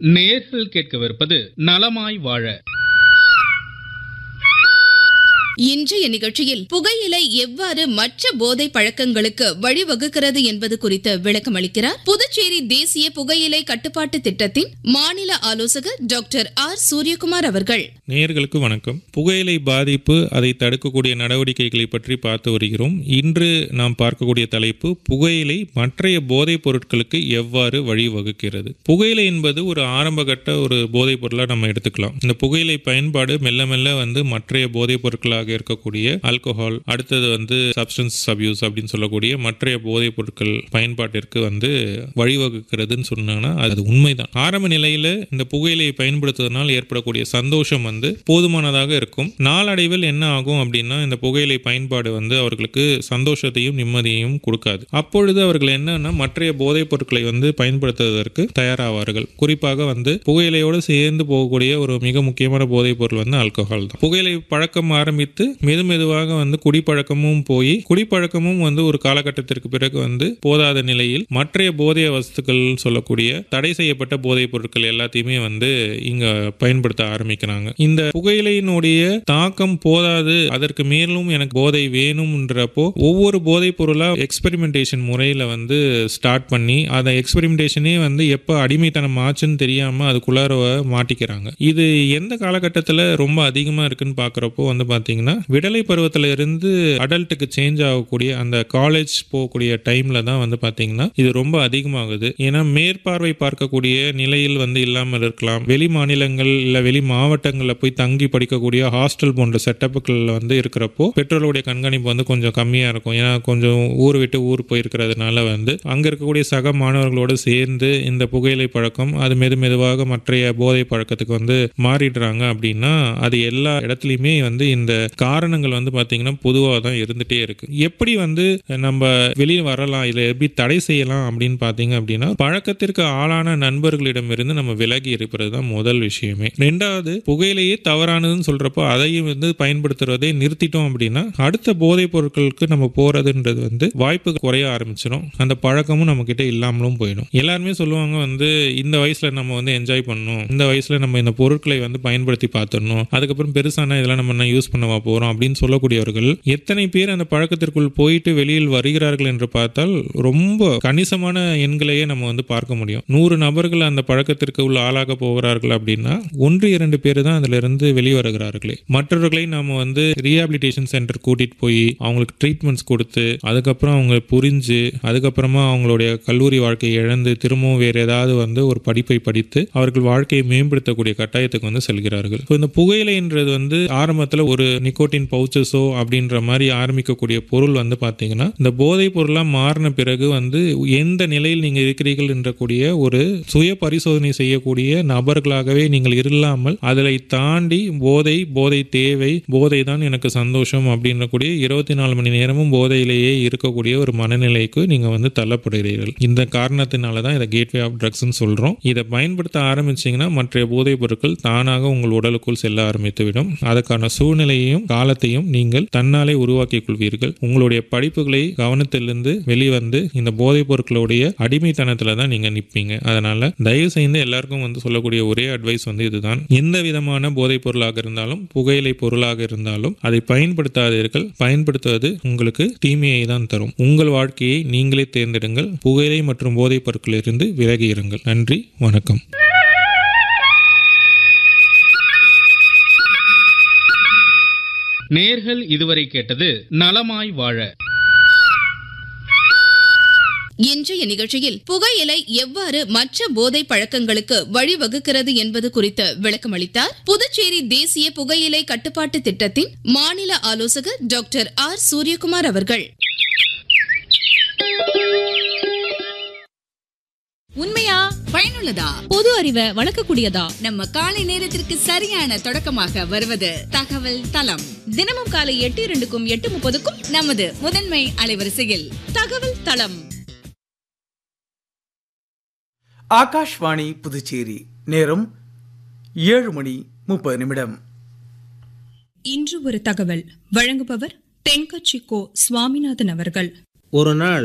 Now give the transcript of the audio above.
நேர்கள் கேட்கவிருப்பது நலமாய் வாழ இன்றைய நிகழ்ச்சியில் புகையிலை எவ்வாறு மற்ற போதை பழக்கங்களுக்கு வழிவகுக்கிறது என்பது குறித்து விளக்கம் அளிக்கிறார் புதுச்சேரி தேசிய புகையிலை கட்டுப்பாட்டு திட்டத்தின் மாநில ஆலோசகர் டாக்டர் ஆர் சூரியகுமார் அவர்கள் நேயர்களுக்கு வணக்கம் புகையிலை பாதிப்பு அதை தடுக்கக்கூடிய நடவடிக்கைகளை பற்றி பார்த்து வருகிறோம் இன்று நாம் பார்க்கக்கூடிய தலைப்பு புகையிலை மற்றைய போதைப் பொருட்களுக்கு எவ்வாறு வழிவகுக்கிறது புகையிலை என்பது ஒரு ஆரம்பகட்ட ஒரு போதைப் பொருளாக நம்ம எடுத்துக்கலாம் இந்த புகையிலை பயன்பாடு மெல்ல மெல்ல வந்து மற்றைய போதைப் பொருட்களாக இருக்கக்கூடிய ஆல்கஹால் அடுத்தது வந்து சப்ஸ்டன்ஸ் அபியூஸ் அப்படின்னு சொல்லக்கூடிய மற்றைய போதைப் பொருட்கள் பயன்பாட்டிற்கு வந்து வழிவகுக்கிறதுன்னு சொன்னாங்கன்னா அது உண்மைதான் ஆரம்ப நிலையில இந்த புகையிலையை பயன்படுத்துவதனால் ஏற்படக்கூடிய சந்தோஷம் வந்து போதுமானதாக இருக்கும் நாளடைவில் என்ன ஆகும் அப்படின்னா இந்த புகையிலை பயன்பாடு வந்து அவர்களுக்கு சந்தோஷத்தையும் நிம்மதியையும் கொடுக்காது அப்பொழுது அவர்கள் என்னன்னா மற்றைய போதைப் பொருட்களை வந்து பயன்படுத்துவதற்கு தயாராவார்கள் குறிப்பாக வந்து புகையிலையோடு சேர்ந்து போகக்கூடிய ஒரு மிக முக்கியமான போதைப் பொருள் வந்து ஆல்கஹால் தான் புகையிலை பழக்கம் ஆரம்பித்து மெது மெதுவாக வந்து குடிப்பழக்கமும் போய் குடிப்பழக்கமும் வந்து ஒரு காலகட்டத்திற்கு பிறகு வந்து போதாத நிலையில் மற்றைய போதைய வஸ்துக்கள் சொல்லக்கூடிய தடை செய்யப்பட்ட போதைப் பொருட்கள் எல்லாத்தையுமே வந்து இங்க பயன்படுத்த ஆரம்பிக்கிறாங்க இந்த புகையிலையினுடைய தாக்கம் போதாது அதற்கு மேலும் எனக்கு போதை வேணும்ன்றப்போ ஒவ்வொரு போதைப் பொருளா எக்ஸ்பெரிமெண்டேஷன் முறையில வந்து ஸ்டார்ட் பண்ணி அந்த எக்ஸ்பெரிமெண்டேஷனே வந்து எப்போ அடிமைத்தனம் ஆச்சுன்னு தெரியாம அதுக்குள்ளார மாட்டிக்கிறாங்க இது எந்த காலகட்டத்தில் ரொம்ப அதிகமாக இருக்குன்னு பார்க்குறப்போ வந்து பார்த்தீங்கன்னா விடலை பருவத்தில் இருந்து அடல்ட்டுக்கு சேஞ்ச் ஆகக்கூடிய அந்த காலேஜ் போகக்கூடிய டைமில் தான் வந்து பார்த்தீங்கன்னா இது ரொம்ப அதிகமாகுது ஏன்னா மேற்பார்வை பார்க்கக்கூடிய நிலையில் வந்து இல்லாமல் இருக்கலாம் வெளி மாநிலங்கள் இல்லை வெளி மாவட்டங்களில் போய் தங்கி படிக்கக்கூடிய ஹாஸ்டல் போன்ற செட்டப்புகளில் வந்து இருக்கிறப்போ பெற்றோர்களுடைய கண்காணிப்பு வந்து கொஞ்சம் கம்மியாக இருக்கும் ஏன்னா கொஞ்சம் ஊர் விட்டு ஊர் போயிருக்கிறதுனால வந்து அங்கே இருக்கக்கூடிய சக மாணவர்களோடு சேர்ந்து இந்த புகையிலை பழக்கம் அது மெது மெதுவாக மற்றைய போதை பழக்கத்துக்கு வந்து மாறிடுறாங்க அப்படின்னா அது எல்லா இடத்துலையுமே வந்து இந்த காரணங்கள் வந்து பார்த்தீங்கன்னா பொதுவாக தான் இருந்துகிட்டே இருக்கு எப்படி வந்து நம்ம வெளியே வரலாம் இதை எப்படி தடை செய்யலாம் அப்படின்னு பார்த்தீங்க அப்படின்னா பழக்கத்திற்கு ஆளான நண்பர்களிடமிருந்து நம்ம விலகி இருப்பது தான் முதல் விஷயமே ரெண்டாவது புகையிலையே தவறானதுன்னு சொல்றப்போ அதையும் வந்து பயன்படுத்துறதை நிறுத்திட்டோம் அப்படின்னா அடுத்த போதைப் பொருட்களுக்கு நம்ம போறதுன்றது வந்து வாய்ப்பு குறைய ஆரம்பிச்சிடும் அந்த பழக்கமும் நம்ம கிட்ட இல்லாமலும் போயிடும் எல்லாருமே சொல்லுவாங்க வந்து இந்த வயசுல நம்ம வந்து என்ஜாய் பண்ணணும் இந்த வயசுல நம்ம இந்த பொருட்களை வந்து பயன்படுத்தி பார்த்துடணும் அதுக்கப்புறம் பெருசான இதெல்லாம் நம்ம என்ன யூஸ் பண்ணவா போறோம் அப்படின்னு சொல்லக்கூடியவர்கள் எத்தனை பேர் அந்த பழக்கத்திற்குள் போயிட்டு வெளியில் வருகிறார்கள் என்று பார்த்தால் ரொம்ப கணிசமான எண்களையே நம்ம வந்து பார்க்க முடியும் நூறு நபர்கள் அந்த பழக்கத்திற்கு உள்ள ஆளாக போகிறார்கள் அப்படின்னா ஒன்று இரண்டு பேர் தான் அதுல இருந்து வெளிவருகிறார்களே மற்றவர்களை நாம வந்து ரீஹாபிலிட்டேஷன் சென்டர் கூட்டிட்டு போய் அவங்களுக்கு ட்ரீட்மெண்ட்ஸ் கொடுத்து அதுக்கப்புறம் அவங்க புரிஞ்சு அதுக்கப்புறமா அவங்களுடைய கல்லூரி வாழ்க்கையை இழந்து திரும்பவும் வேற ஏதாவது வந்து ஒரு படிப்பை படித்து அவர்கள் வாழ்க்கையை மேம்படுத்தக்கூடிய கட்டாயத்துக்கு வந்து செல்கிறார்கள் So, இந்த புகையிலைன்றது வந்து ஆரம்பத்தில் ஒரு நிக்கோட்டின் பவுச்சஸோ அப்படின்ற மாதிரி ஆரம்பிக்கக்கூடிய பொருள் வந்து பார்த்தீங்கன்னா இந்த போதைப் பொருளாக மாறின பிறகு வந்து எந்த நிலையில் நீங்கள் இருக்கிறீர்கள் என்றக்கூடிய ஒரு சுய பரிசோதனை செய்யக்கூடிய நபர்களாகவே நீங்கள் இல்லாமல் அதில் தாண்டி போதை போதை தேவை போதை தான் எனக்கு சந்தோஷம் அப்படின்றக்கூடிய இருபத்தி நாலு மணி நேரமும் போதையிலேயே இருக்கக்கூடிய ஒரு மனநிலைக்கு நீங்கள் வந்து தள்ளப்படுகிறீர்கள் இந்த காரணத்தினால தான் இதை கேட்வே ஆஃப் ட்ரக்ஸ்னு சொல்கிறோம் இதை பயன்படுத்த ஆரம்பிச்சீங்கன்னா மற்ற போதைப் பொருட்கள் தானாக உங்கள் உடலுக்குள் செல்ல ஆரம்பித்துவிடும் அதற்கான சூழ்நிலையையும் காலத்தையும் நீங்கள் தன்னாலே உருவாக்கிக் கொள்வீர்கள் உங்களுடைய படிப்புகளை கவனத்திலிருந்து வெளிவந்து இந்த போதைப் பொருட்களுடைய அடிமைத்தனத்துல தான் நீங்க நிற்பீங்க அதனால தயவு செய்து எல்லாருக்கும் வந்து சொல்லக்கூடிய ஒரே அட்வைஸ் வந்து இதுதான் எந்த விதமான போதைப் பொருளாக இருந்தாலும் புகையிலை பொருளாக இருந்தாலும் அதை பயன்படுத்தாதீர்கள் பயன்படுத்துவது உங்களுக்கு தீமையை தான் தரும் உங்கள் வாழ்க்கையை நீங்களே தேர்ந்தெடுங்கள் புகையிலை மற்றும் போதைப் பொருட்களிலிருந்து விலகி இருங்கள் நன்றி வணக்கம் நேர்கள் இதுவரை கேட்டது நலமாய் வாழ இன்றைய நிகழ்ச்சியில் புகையிலை எவ்வாறு மற்ற போதை பழக்கங்களுக்கு வழிவகுக்கிறது என்பது குறித்து விளக்கம் அளித்தார் புதுச்சேரி தேசிய புகையிலை கட்டுப்பாட்டு திட்டத்தின் மாநில ஆலோசகர் டாக்டர் ஆர் சூரியகுமார் அவர்கள் உண்மையா பயனுள்ளதா பொது அறிவை வளர்க்கக்கூடியதா நம்ம காலை நேரத்திற்கு சரியான தொடக்கமாக வருவது தகவல் தளம் தினமும் காலை எட்டு இரண்டுக்கும் எட்டு முப்பதுக்கும் நமது முதன்மை அலைவரிசையில் தகவல் தளம் ஆகாஷ்வாணி புதுச்சேரி நேரம் ஏழு மணி முப்பது நிமிடம் இன்று ஒரு தகவல் வழங்குபவர் தென்கட்சி கோ சுவாமிநாதன் அவர்கள் ஒரு நாள்